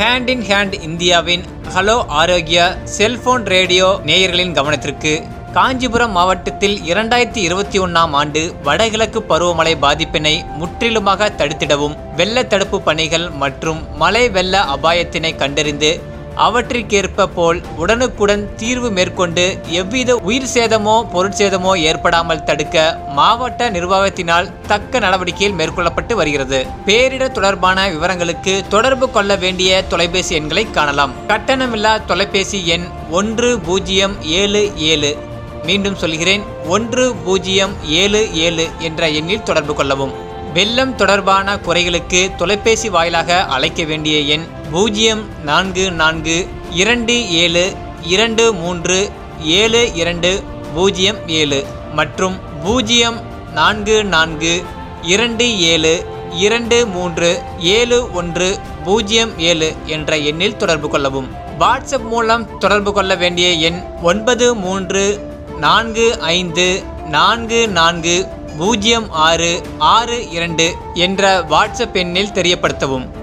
hand in hand இந்தியாவின் hello Arogya cellphone radio நேயர்களின் கவனத்திற்கு காஞ்சிபுரம் மாவட்டத்தில் இரண்டாயிரத்தி இருபத்தி ஒன்றாம் ஆண்டு வடகிழக்கு பருவமழை பாதிப்பினை முற்றிலுமாக தடுத்திடவும் வெள்ள தடுப்பு பணிகள் மற்றும் மழை வெள்ள அபாயத்தினை கண்டறிந்து அவற்றிற்கேற்ப போல் உடனுக்குடன் தீர்வு மேற்கொண்டு எவ்வித உயிர் சேதமோ பொருட்சேதமோ ஏற்படாமல் தடுக்க மாவட்ட நிர்வாகத்தினால் தக்க நடவடிக்கைகள் மேற்கொள்ளப்பட்டு வருகிறது பேரிடர் தொடர்பான விவரங்களுக்கு தொடர்பு கொள்ள வேண்டிய தொலைபேசி எண்களை காணலாம் கட்டணமில்லா தொலைபேசி எண் ஒன்று பூஜ்ஜியம் ஏழு ஏழு மீண்டும் சொல்கிறேன் ஒன்று பூஜ்ஜியம் ஏழு ஏழு என்ற எண்ணில் தொடர்பு கொள்ளவும் வெள்ளம் தொடர்பான குறைகளுக்கு தொலைபேசி வாயிலாக அழைக்க வேண்டிய எண் பூஜ்ஜியம் நான்கு நான்கு இரண்டு ஏழு இரண்டு மூன்று ஏழு இரண்டு பூஜ்ஜியம் ஏழு மற்றும் பூஜ்ஜியம் நான்கு நான்கு இரண்டு ஏழு இரண்டு மூன்று ஏழு ஒன்று பூஜ்ஜியம் ஏழு என்ற எண்ணில் தொடர்பு கொள்ளவும் வாட்ஸ்அப் மூலம் தொடர்பு கொள்ள வேண்டிய எண் ஒன்பது மூன்று நான்கு ஐந்து நான்கு நான்கு பூஜ்ஜியம் ஆறு ஆறு இரண்டு என்ற வாட்ஸ்அப் எண்ணில் தெரியப்படுத்தவும்